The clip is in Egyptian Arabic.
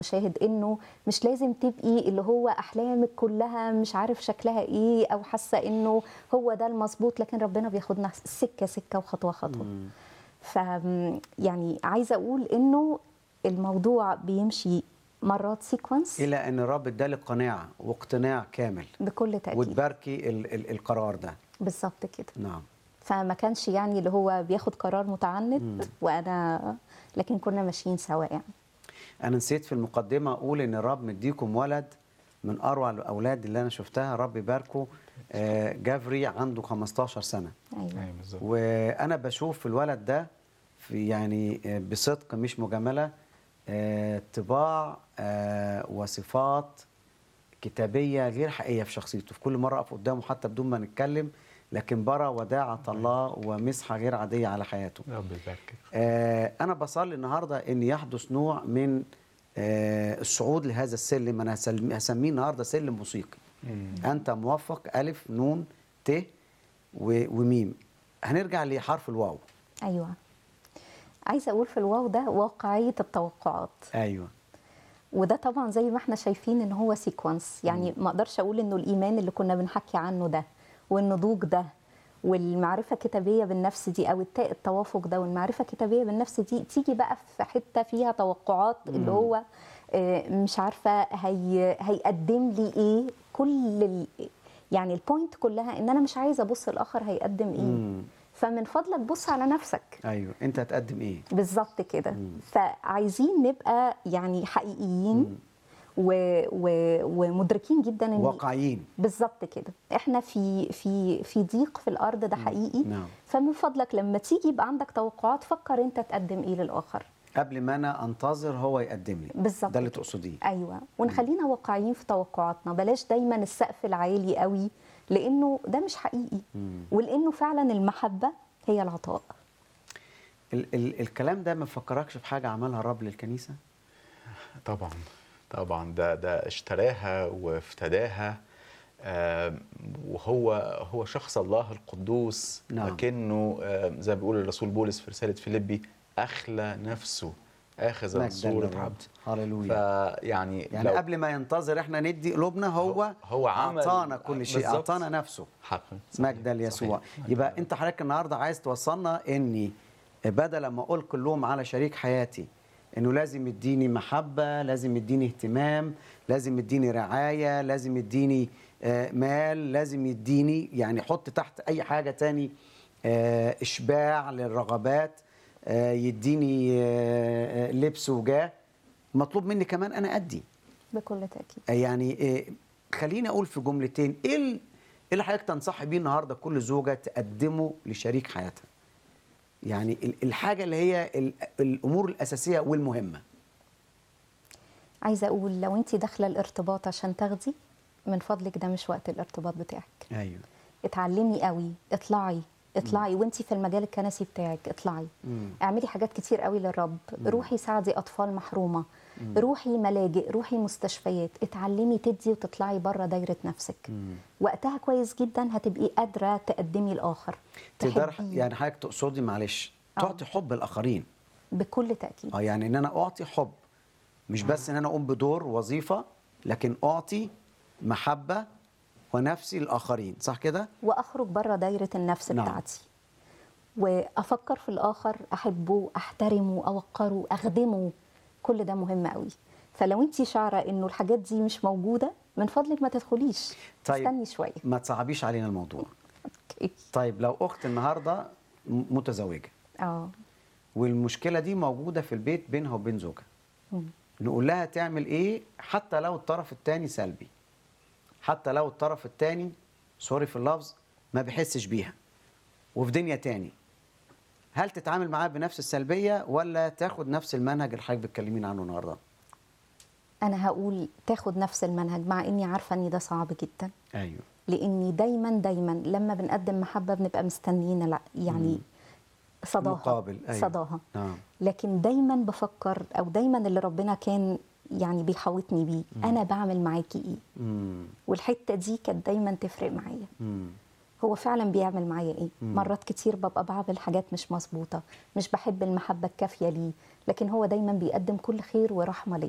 شاهد انه مش لازم تبقي اللي هو احلامك كلها مش عارف شكلها ايه او حاسه انه هو ده المظبوط لكن ربنا بياخدنا سكه سكه وخطوه خطوه ف يعني عايزه اقول انه الموضوع بيمشي مرات سيكونس الى ان الرب ادالك قناعه واقتناع كامل بكل تاكيد وتباركي ال ال القرار ده بالظبط كده نعم فما كانش يعني اللي هو بياخد قرار متعنت وانا لكن كنا ماشيين سوا يعني انا نسيت في المقدمه اقول ان الرب مديكم ولد من اروع الاولاد اللي انا شفتها رب يباركه آه، جافري عنده 15 سنه ايوه ايوه بالظبط وانا بشوف في الولد ده في يعني آه، بصدق مش مجامله آه، طباع آه، وصفات كتابيه غير حقيقيه في شخصيته في كل مره اقف قدامه حتى بدون ما نتكلم لكن برى وداعه الله ومسحه غير عاديه على حياته رب يباركك آه، أنا بصلي النهاردة إن يحدث نوع من آه، الصعود لهذا السلم أنا هسل- هسميه النهاردة سلم موسيقي أنت موفق ألف نون ت و- وميم هنرجع لحرف الواو ايوه عايزه اقول في الواو ده واقعيه التوقعات أيوه وده طبعا زي ما احنا شايفين ان هو سيكونس يعني ما اقدرش اقول انه الايمان اللي كنا بنحكي عنه ده والنضوج ده والمعرفه الكتابيه بالنفس دي او التاء التوافق ده والمعرفه الكتابيه بالنفس دي تيجي بقى في حته فيها توقعات اللي هو آه، مش عارفه هي هيقدم لي ايه كل ال يعني البوينت كلها ان انا مش عايزه ابص الاخر هيقدم ايه مم. فمن فضلك بص على نفسك أيوه أنت هتقدم إيه بالظبط كده فعايزين نبقى يعني حقيقيين و... و... ومدركين جدا ان واقعيين بالظبط كده احنا في في في ضيق في الارض ده حقيقي نعم. فمن فضلك لما تيجي يبقى عندك توقعات فكر انت تقدم ايه للاخر قبل ما أنا أنتظر هو يقدم لي بالظبط ده اللي كده. تقصديه ايوه ونخلينا واقعيين في توقعاتنا بلاش دايما السقف العالي قوي لانه ده مش حقيقي ولانه فعلا المحبه هي العطاء ال ال الكلام ده ما فكركش في حاجة عملها الرب للكنيسة طبعا طبعا ده ده اشتراها وافتداها آم، وهو هو شخص الله القدوس نعم. لكنه آم، زي ما بيقول الرسول بولس في رساله فيليبي اخلى نفسه اخذ مجداً صوره للرب. عبد هللويا فيعني يعني لو قبل ما ينتظر احنا ندي قلوبنا هو هو عمل- أعطانا كل شيء بالظبط. أعطانا نفسه حقا مجدا ليسوع صحيح. يبقى انت حضرتك النهارده عايز توصلنا اني بدل ما اقول كلهم على شريك حياتي انه لازم يديني محبه لازم يديني اهتمام لازم يديني رعايه لازم يديني آه، مال لازم يديني يعني حط تحت اي حاجه تاني آه، اشباع للرغبات آه، يديني آه، آه، لبس وجاه مطلوب مني كمان انا ادي بكل تاكيد يعني إيه خليني اقول في جملتين ايه ال- إيه اللي حضرتك تنصحي بيه النهارده كل زوجه تقدمه لشريك حياتها يعني ال- الحاجه اللي هي ال- الامور الاساسيه والمهمه عايزه اقول لو انت داخله الارتباط عشان تاخدي من فضلك ده مش وقت الارتباط بتاعك ايوه اتعلمي قوي اطلعي اطلعي وانت في المجال الكنسي بتاعك اطلعي مم. اعملي حاجات كتير قوي للرب روحي ساعدي اطفال محرومه روحي ملاجئ روحي مستشفيات اتعلمي تدي وتطلعي بره دايره نفسك وقتها كويس جدا هتبقي قادره تقدمي الاخر تقدر تحبيه يعني حضرتك تقصدي معلش آه. تعطي حب الاخرين بكل تاكيد اه يعني ان انا اعطي حب مش بس ان انا اقوم بدور وظيفه لكن اعطي محبه ونفسي للاخرين صح كده واخرج بره دايره النفس نعم. بتاعتي وافكر في الاخر احبه احترمه اوقره اخدمه كل ده مهم قوي فلو انت شعره انه الحاجات دي مش موجوده من فضلك ما تدخليش طيب. استني شويه ما تصعبيش علينا الموضوع اوكي طيب لو اخت النهارده م- متزوجه اه والمشكله دي موجوده في البيت بينها وبين زوجها مم. نقول لها تعمل ايه حتى لو الطرف الثاني سلبي حتى لو الطرف الثاني سوري في اللفظ ما بيحسش بيها وفي دنيا تاني هل تتعامل معاه بنفس السلبيه ولا تاخد نفس المنهج اللي حضرتك بتكلمين عنه النهارده انا هقول تاخد نفس المنهج مع اني عارفه ان ده صعب جدا ايوه لاني دايما دايما لما بنقدم محبه بنبقى مستنيين الع- يعني صداها مقابل أيوة. صداها نعم لكن دايما بفكر او دايما اللي ربنا كان يعني بيحوطني بيه انا بعمل معاكي ايه امم والحته دي كانت دايما تفرق معايا امم هو فعلا بيعمل معايا ايه مرات كتير ببقى بعمل حاجات مش مظبوطه مش بحب المحبه الكافيه ليه لكن هو دايما بيقدم كل خير ورحمه ليا